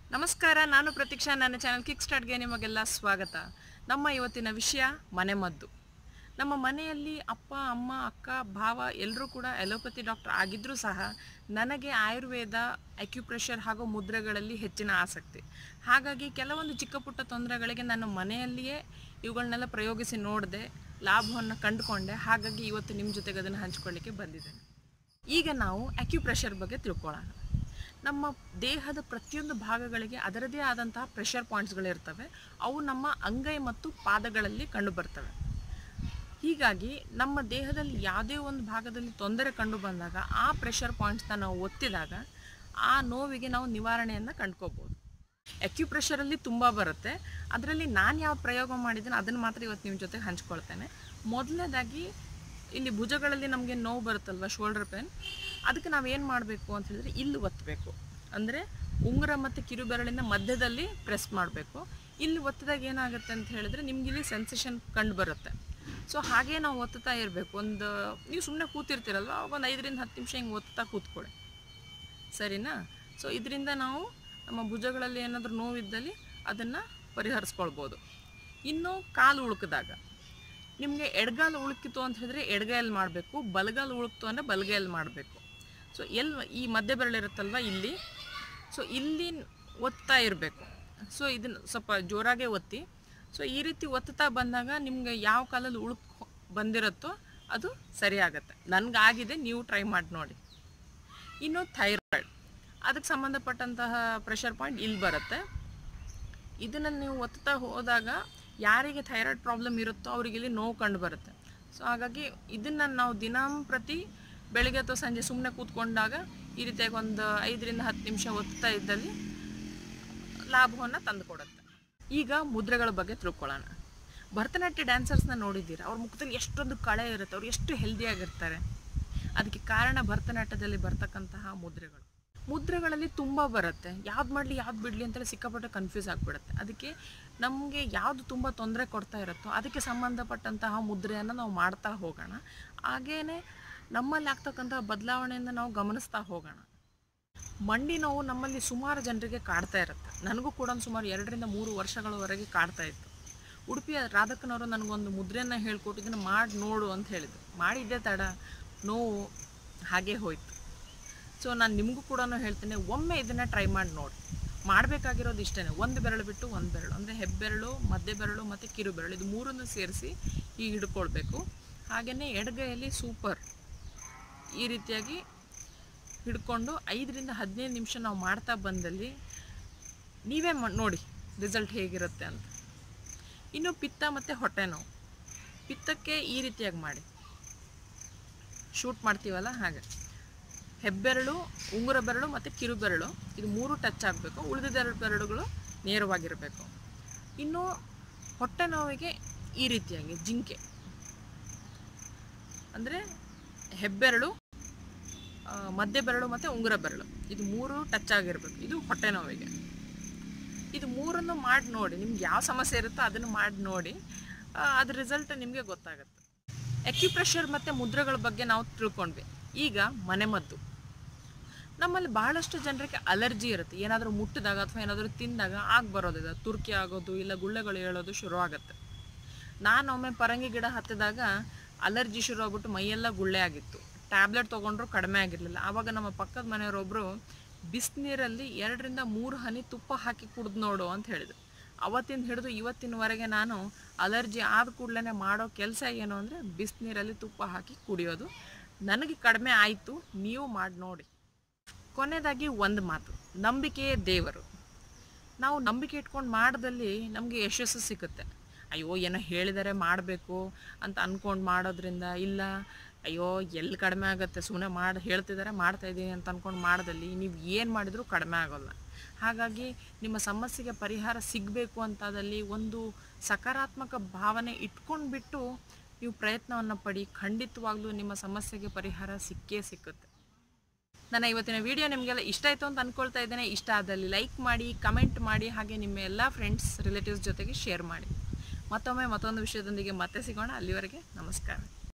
ನಮಸ್ಕಾರ ನಾನು ಪ್ರತೀಕ್ಷಾ ನನ್ನ ಚಾನಲ್ ಕಿಕ್ ಸ್ಟಾರ್ಟ್ಗೆ ನಿಮಗೆಲ್ಲ ಸ್ವಾಗತ ನಮ್ಮ ಇವತ್ತಿನ ವಿಷಯ ಮನೆಮದ್ದು ನಮ್ಮ ಮನೆಯಲ್ಲಿ ಅಪ್ಪ ಅಮ್ಮ ಅಕ್ಕ ಭಾವ ಎಲ್ಲರೂ ಕೂಡ ಎಲೋಪತಿ ಡಾಕ್ಟರ್ ಆಗಿದ್ದರೂ ಸಹ ನನಗೆ ಆಯುರ್ವೇದ ಅಕ್ಯುಪ್ರೆಷರ್ ಹಾಗೂ ಮುದ್ರೆಗಳಲ್ಲಿ ಹೆಚ್ಚಿನ ಆಸಕ್ತಿ ಹಾಗಾಗಿ ಕೆಲವೊಂದು ಚಿಕ್ಕ ಪುಟ್ಟ ತೊಂದರೆಗಳಿಗೆ ನಾನು ಮನೆಯಲ್ಲಿಯೇ ಇವುಗಳನ್ನೆಲ್ಲ ಪ್ರಯೋಗಿಸಿ ನೋಡಿದೆ ಲಾಭವನ್ನು ಕಂಡುಕೊಂಡೆ ಹಾಗಾಗಿ ಇವತ್ತು ನಿಮ್ಮ ಜೊತೆಗೆ ಅದನ್ನು ಹಂಚ್ಕೊಳ್ಳಿಕ್ಕೆ ಬಂದಿದ್ದೇನೆ ಈಗ ನಾವು ಅಕ್ಯುಪ್ರೆಷರ್ ಬಗ್ಗೆ ತಿಳ್ಕೊಳ್ಳೋಣ ನಮ್ಮ ದೇಹದ ಪ್ರತಿಯೊಂದು ಭಾಗಗಳಿಗೆ ಅದರದೇ ಆದಂತಹ ಪ್ರೆಷರ್ ಪಾಯಿಂಟ್ಸ್ಗಳಿರ್ತವೆ ಅವು ನಮ್ಮ ಅಂಗೈ ಮತ್ತು ಪಾದಗಳಲ್ಲಿ ಕಂಡುಬರ್ತವೆ ಹೀಗಾಗಿ ನಮ್ಮ ದೇಹದಲ್ಲಿ ಯಾವುದೇ ಒಂದು ಭಾಗದಲ್ಲಿ ತೊಂದರೆ ಕಂಡು ಬಂದಾಗ ಆ ಪ್ರೆಷರ್ ಪಾಯಿಂಟ್ಸ್ನ ನಾವು ಒತ್ತಿದಾಗ ಆ ನೋವಿಗೆ ನಾವು ನಿವಾರಣೆಯನ್ನು ಕಂಡ್ಕೋಬೋದು ಅಕ್ಯುಪ್ರೆಷರಲ್ಲಿ ತುಂಬ ಬರುತ್ತೆ ಅದರಲ್ಲಿ ನಾನು ಯಾವ ಪ್ರಯೋಗ ಮಾಡಿದ್ದೇನೆ ಅದನ್ನು ಮಾತ್ರ ಇವತ್ತು ನಿಮ್ಮ ಜೊತೆ ಹಂಚ್ಕೊಳ್ತೇನೆ ಮೊದಲನೇದಾಗಿ ಇಲ್ಲಿ ಭುಜಗಳಲ್ಲಿ ನಮಗೆ ನೋವು ಬರುತ್ತಲ್ವ ಶೋಲ್ಡರ್ ಪೇನ್ ಅದಕ್ಕೆ ನಾವು ಏನು ಮಾಡಬೇಕು ಅಂತ ಹೇಳಿದ್ರೆ ಇಲ್ಲಿ ಒತ್ತಬೇಕು ಅಂದರೆ ಉಂಗುರ ಮತ್ತು ಕಿರುಬೆರಳಿನ ಮಧ್ಯದಲ್ಲಿ ಪ್ರೆಸ್ ಮಾಡಬೇಕು ಇಲ್ಲಿ ಒತ್ತಿದಾಗ ಏನಾಗುತ್ತೆ ಅಂತ ಹೇಳಿದ್ರೆ ನಿಮ್ಗೆ ಇಲ್ಲಿ ಸೆನ್ಸೇಷನ್ ಕಂಡು ಬರುತ್ತೆ ಸೊ ಹಾಗೆ ನಾವು ಒತ್ತುತ್ತಾ ಇರಬೇಕು ಒಂದು ನೀವು ಸುಮ್ಮನೆ ಕೂತಿರ್ತೀರಲ್ವ ಅವಾಗ ಒಂದು ಐದರಿಂದ ಹತ್ತು ನಿಮಿಷ ಹಿಂಗೆ ಒತ್ತುತ್ತಾ ಕೂತ್ಕೊಳ್ಳಿ ಸರಿನಾ ಸೊ ಇದರಿಂದ ನಾವು ನಮ್ಮ ಭುಜಗಳಲ್ಲಿ ಏನಾದರೂ ನೋವಿದ್ದಲ್ಲಿ ಅದನ್ನು ಪರಿಹರಿಸ್ಕೊಳ್ಬೋದು ಇನ್ನು ಕಾಲು ಉಳುಕಿದಾಗ ನಿಮಗೆ ಎಡಗಾಲು ಉಳುಕಿತು ಅಂತ ಹೇಳಿದ್ರೆ ಎಡಗೈಯಲ್ಲಿ ಮಾಡಬೇಕು ಬಲಗಾಲು ಉಳುಕ್ತು ಅಂದರೆ ಬಲಗೈಯಲ್ಲಿ ಮಾಡಬೇಕು ಸೊ ಎಲ್ಲಿ ಈ ಮಧ್ಯ ಬೆರಳಿರುತ್ತಲ್ವ ಇಲ್ಲಿ ಸೊ ಇಲ್ಲಿ ಒತ್ತಾ ಇರಬೇಕು ಸೊ ಇದನ್ನು ಸ್ವಲ್ಪ ಜೋರಾಗೇ ಒತ್ತಿ ಸೊ ಈ ರೀತಿ ಒತ್ತುತ್ತಾ ಬಂದಾಗ ನಿಮಗೆ ಯಾವ ಕಾಲಲ್ಲಿ ಉಳುಕ್ ಬಂದಿರುತ್ತೋ ಅದು ಸರಿಯಾಗತ್ತೆ ನನಗಾಗಿದೆ ನೀವು ಟ್ರೈ ಮಾಡಿ ನೋಡಿ ಇನ್ನು ಥೈರಾಯ್ಡ್ ಅದಕ್ಕೆ ಸಂಬಂಧಪಟ್ಟಂತಹ ಪ್ರೆಷರ್ ಪಾಯಿಂಟ್ ಇಲ್ಲಿ ಬರುತ್ತೆ ಇದನ್ನು ನೀವು ಒತ್ತುತ್ತಾ ಹೋದಾಗ ಯಾರಿಗೆ ಥೈರಾಯ್ಡ್ ಪ್ರಾಬ್ಲಮ್ ಇರುತ್ತೋ ಅವರಿಗೆ ಇಲ್ಲಿ ನೋವು ಕಂಡು ಬರುತ್ತೆ ಸೊ ಹಾಗಾಗಿ ಇದನ್ನು ನಾವು ದಿನಂಪ್ರತಿ ಬೆಳಿಗ್ಗೆ ಅಥವಾ ಸಂಜೆ ಸುಮ್ಮನೆ ಕೂತ್ಕೊಂಡಾಗ ಈ ರೀತಿಯಾಗಿ ಒಂದು ಐದರಿಂದ ಹತ್ತು ನಿಮಿಷ ಒತ್ತುತ್ತಾ ಇದ್ದಲ್ಲಿ ಲಾಭವನ್ನು ತಂದುಕೊಡುತ್ತೆ ಈಗ ಮುದ್ರೆಗಳ ಬಗ್ಗೆ ತಿಳ್ಕೊಳ್ಳೋಣ ಭರತನಾಟ್ಯ ಡ್ಯಾನ್ಸರ್ಸ್ನ ನೋಡಿದ್ದೀರಾ ಅವ್ರ ಮುಖದಲ್ಲಿ ಎಷ್ಟೊಂದು ಕಳೆ ಇರುತ್ತೆ ಅವ್ರು ಎಷ್ಟು ಹೆಲ್ದಿಯಾಗಿರ್ತಾರೆ ಅದಕ್ಕೆ ಕಾರಣ ಭರತನಾಟ್ಯದಲ್ಲಿ ಬರ್ತಕ್ಕಂತಹ ಮುದ್ರೆಗಳು ಮುದ್ರೆಗಳಲ್ಲಿ ತುಂಬ ಬರುತ್ತೆ ಯಾವ್ದು ಮಾಡಲಿ ಯಾವ್ದು ಬಿಡಲಿ ಅಂತೇಳಿ ಸಿಕ್ಕಾಪಟ್ಟೆ ಕನ್ಫ್ಯೂಸ್ ಆಗಿಬಿಡುತ್ತೆ ಅದಕ್ಕೆ ನಮಗೆ ಯಾವುದು ತುಂಬ ತೊಂದರೆ ಕೊಡ್ತಾ ಇರುತ್ತೋ ಅದಕ್ಕೆ ಸಂಬಂಧಪಟ್ಟಂತಹ ಮುದ್ರೆಯನ್ನು ನಾವು ಮಾಡ್ತಾ ಹೋಗೋಣ ಹಾಗೇನೆ ನಮ್ಮಲ್ಲಿ ಆಗ್ತಕ್ಕಂತಹ ಬದಲಾವಣೆಯನ್ನು ನಾವು ಗಮನಿಸ್ತಾ ಹೋಗೋಣ ಮಂಡಿ ನೋವು ನಮ್ಮಲ್ಲಿ ಸುಮಾರು ಜನರಿಗೆ ಕಾಡ್ತಾ ಇರುತ್ತೆ ನನಗೂ ಕೂಡ ಒಂದು ಸುಮಾರು ಎರಡರಿಂದ ಮೂರು ವರ್ಷಗಳವರೆಗೆ ಕಾಡ್ತಾ ಇತ್ತು ಉಡುಪಿಯ ರಾಧಕ್ಕನವರು ನನಗೊಂದು ಮುದ್ರೆಯನ್ನು ಹೇಳ್ಕೊಟ್ಟು ಇದನ್ನು ಮಾಡಿ ನೋಡು ಅಂತ ಹೇಳಿದ್ರು ಮಾಡಿದ್ದೆ ತಡ ನೋವು ಹಾಗೇ ಹೋಯ್ತು ಸೊ ನಾನು ನಿಮಗೂ ಕೂಡ ಹೇಳ್ತೇನೆ ಒಮ್ಮೆ ಇದನ್ನು ಟ್ರೈ ಮಾಡಿ ನೋಡಿ ಮಾಡಬೇಕಾಗಿರೋದು ಇಷ್ಟೇ ಒಂದು ಬೆರಳು ಬಿಟ್ಟು ಒಂದು ಬೆರಳು ಅಂದರೆ ಹೆಬ್ಬೆರಳು ಮಧ್ಯ ಬೆರಳು ಮತ್ತು ಕಿರು ಬೆರಳು ಇದು ಮೂರನ್ನು ಸೇರಿಸಿ ಹೀಗೆ ಹಿಡ್ಕೊಳ್ಬೇಕು ಹಾಗೆಯೇ ಎಡಗೈಯಲ್ಲಿ ಸೂಪರ್ ಈ ರೀತಿಯಾಗಿ ಹಿಡ್ಕೊಂಡು ಐದರಿಂದ ಹದಿನೈದು ನಿಮಿಷ ನಾವು ಮಾಡ್ತಾ ಬಂದಲ್ಲಿ ನೀವೇ ಮ ನೋಡಿ ರಿಸಲ್ಟ್ ಹೇಗಿರುತ್ತೆ ಅಂತ ಇನ್ನು ಪಿತ್ತ ಮತ್ತು ಹೊಟ್ಟೆ ನೋವು ಪಿತ್ತಕ್ಕೆ ಈ ರೀತಿಯಾಗಿ ಮಾಡಿ ಶೂಟ್ ಮಾಡ್ತೀವಲ್ಲ ಹಾಗೆ ಹೆಬ್ಬೆರಳು ಉಂಗುರ ಬೆರಳು ಮತ್ತು ಕಿರು ಬೆರಳು ಇದು ಮೂರು ಟಚ್ ಆಗಬೇಕು ಉಳಿದಿದ್ದ ಎರಡು ಬೆರಳುಗಳು ನೇರವಾಗಿರಬೇಕು ಇನ್ನು ಹೊಟ್ಟೆ ನೋವಿಗೆ ಈ ರೀತಿಯಾಗಿ ಜಿಂಕೆ ಅಂದರೆ ಹೆಬ್ಬೆರಳು ಆ, ಮಧ್ಯ ಬೆರಳು ಮತ್ತು ಉಂಗುರ ಬೆರಳು ಇದು ಮೂರು ಟಚ್ ಆಗಿರಬೇಕು ಇದು ಹೊಟ್ಟೆ ನೋವಿಗೆ ಇದು ಮೂರನ್ನು ಮಾಡಿ ನೋಡಿ ನಿಮ್ಗೆ ಯಾವ ಸಮಸ್ಯೆ ಇರುತ್ತೋ ಅದನ್ನು ಮಾಡಿ ನೋಡಿ ಆ, ಅದ್ರ ರಿಸಲ್ಟ್ ನಿಮಗೆ ಗೊತ್ತಾಗುತ್ತೆ ಅಕ್ಯುಪ್ರೆಷರ್ ಮತ್ತು ಮುದ್ರೆಗಳ ಬಗ್ಗೆ ನಾವು ತಿಳ್ಕೊಂಡ್ವಿ ಈಗ ಮನೆಮದ್ದು ನಮ್ಮಲ್ಲಿ ಬಹಳಷ್ಟು ಜನರಿಗೆ ಅಲರ್ಜಿ ಇರುತ್ತೆ ಏನಾದರೂ ಮುಟ್ಟಿದಾಗ ಅಥವಾ ಏನಾದರೂ ತಿಂದಾಗ ಆಗ ಬರೋದಿದೆ ತುರ್ಕಿ ಆಗೋದು ಇಲ್ಲ ಗುಳ್ಳೆಗಳು ಹೇಳೋದು ಶುರು ಆಗುತ್ತೆ ನಾನು ಒಮ್ಮೆ ಪರಂಗಿ ಗಿಡ ಹತ್ತಿದಾಗ ಅಲರ್ಜಿ ಶುರು ಆಗ್ಬಿಟ್ಟು ಮೈಯೆಲ್ಲ ಗುಳ್ಳೆ ಆಗಿತ್ತು ಟ್ಯಾಬ್ಲೆಟ್ ತೊಗೊಂಡ್ರು ಕಡಿಮೆ ಆಗಿರಲಿಲ್ಲ ಆವಾಗ ನಮ್ಮ ಪಕ್ಕದ ಮನೆಯವರೊಬ್ಬರು ಬಿಸಿನೀರಲ್ಲಿ ಎರಡರಿಂದ ಮೂರು ಹನಿ ತುಪ್ಪ ಹಾಕಿ ಕುಡ್ದು ನೋಡು ಅಂತ ಹೇಳಿದ್ರು ಅವತ್ತಿಂದ ಹಿಡಿದು ಇವತ್ತಿನವರೆಗೆ ನಾನು ಅಲರ್ಜಿ ಆದ ಕೂಡಲೇ ಮಾಡೋ ಕೆಲಸ ಏನು ಅಂದರೆ ಬಿಸಿನೀರಲ್ಲಿ ತುಪ್ಪ ಹಾಕಿ ಕುಡಿಯೋದು ನನಗೆ ಕಡಿಮೆ ಆಯಿತು ನೀವು ಮಾಡಿ ನೋಡಿ ಕೊನೆಯದಾಗಿ ಒಂದು ಮಾತು ನಂಬಿಕೆಯೇ ದೇವರು ನಾವು ನಂಬಿಕೆ ಇಟ್ಕೊಂಡು ಮಾಡ್ದಲ್ಲಿ ನಮಗೆ ಯಶಸ್ಸು ಸಿಗುತ್ತೆ ಅಯ್ಯೋ ಏನೋ ಹೇಳಿದರೆ ಮಾಡಬೇಕು ಅಂತ ಅಂದ್ಕೊಂಡು ಮಾಡೋದ್ರಿಂದ ಇಲ್ಲ ಅಯ್ಯೋ ಎಲ್ಲಿ ಕಡಿಮೆ ಆಗುತ್ತೆ ಸುಮ್ಮನೆ ಮಾಡಿ ಹೇಳ್ತಿದ್ದಾರೆ ಮಾಡ್ತಾ ಇದ್ದೀನಿ ಅಂತ ಅಂದ್ಕೊಂಡು ಮಾಡ್ದಲ್ಲಿ ನೀವು ಏನು ಮಾಡಿದರೂ ಕಡಿಮೆ ಆಗೋಲ್ಲ ಹಾಗಾಗಿ ನಿಮ್ಮ ಸಮಸ್ಯೆಗೆ ಪರಿಹಾರ ಸಿಗಬೇಕು ಅಂತಾದಲ್ಲಿ ಒಂದು ಸಕಾರಾತ್ಮಕ ಭಾವನೆ ಇಟ್ಕೊಂಡ್ಬಿಟ್ಟು ನೀವು ಪ್ರಯತ್ನವನ್ನು ಪಡಿ ಖಂಡಿತವಾಗ್ಲೂ ನಿಮ್ಮ ಸಮಸ್ಯೆಗೆ ಪರಿಹಾರ ಸಿಕ್ಕೇ ಸಿಕ್ಕುತ್ತೆ ನನ್ನ ಇವತ್ತಿನ ವಿಡಿಯೋ ನಿಮಗೆಲ್ಲ ಇಷ್ಟ ಆಯಿತು ಅಂತ ಅಂದ್ಕೊಳ್ತಾ ಇದ್ದೇನೆ ಇಷ್ಟ ಆದಲ್ಲಿ ಲೈಕ್ ಮಾಡಿ ಕಮೆಂಟ್ ಮಾಡಿ ಹಾಗೆ ನಿಮ್ಮ ಎಲ್ಲ ಫ್ರೆಂಡ್ಸ್ ರಿಲೇಟಿವ್ಸ್ ಜೊತೆಗೆ ಶೇರ್ ಮಾಡಿ ಮತ್ತೊಮ್ಮೆ ಮತ್ತೊಂದು ವಿಷಯದೊಂದಿಗೆ ಮತ್ತೆ ಸಿಗೋಣ ಅಲ್ಲಿವರೆಗೆ ನಮಸ್ಕಾರ